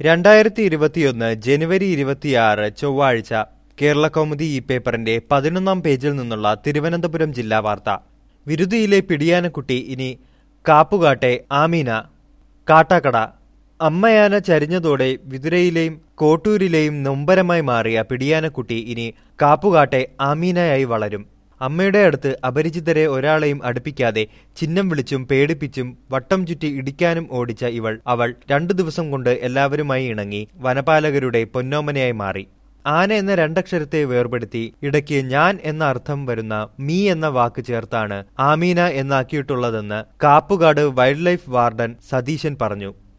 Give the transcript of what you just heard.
രണ്ടായിരത്തി ഇരുപത്തിയൊന്ന് ജനുവരി ഇരുപത്തിയാറ് ചൊവ്വാഴ്ച കേരള കൗമുദി ഈ പേപ്പറിന്റെ പതിനൊന്നാം പേജിൽ നിന്നുള്ള തിരുവനന്തപുരം ജില്ലാ വാർത്ത വിരുതിയിലെ പിടിയാനക്കുട്ടി ഇനി കാപ്പുകാട്ടെ ആമീന കാട്ടാക്കട അമ്മയാന ചരിഞ്ഞതോടെ വിതുരയിലെയും കോട്ടൂരിലെയും നൊമ്പരമായി മാറിയ പിടിയാനക്കുട്ടി ഇനി കാപ്പുകാട്ടെ ആമീനയായി വളരും അമ്മയുടെ അടുത്ത് അപരിചിതരെ ഒരാളെയും അടുപ്പിക്കാതെ ചിഹ്നം വിളിച്ചും പേടിപ്പിച്ചും വട്ടം ചുറ്റി ഇടിക്കാനും ഓടിച്ച ഇവൾ അവൾ രണ്ടു ദിവസം കൊണ്ട് എല്ലാവരുമായി ഇണങ്ങി വനപാലകരുടെ പൊന്നോമനയായി മാറി ആന എന്ന രണ്ടക്ഷരത്തെ വേർപെടുത്തി ഇടയ്ക്ക് ഞാൻ എന്ന അർത്ഥം വരുന്ന മീ എന്ന വാക്ക് ചേർത്താണ് ആമീന എന്നാക്കിയിട്ടുള്ളതെന്ന് Kappukad wildlife warden Satheesan പറഞ്ഞു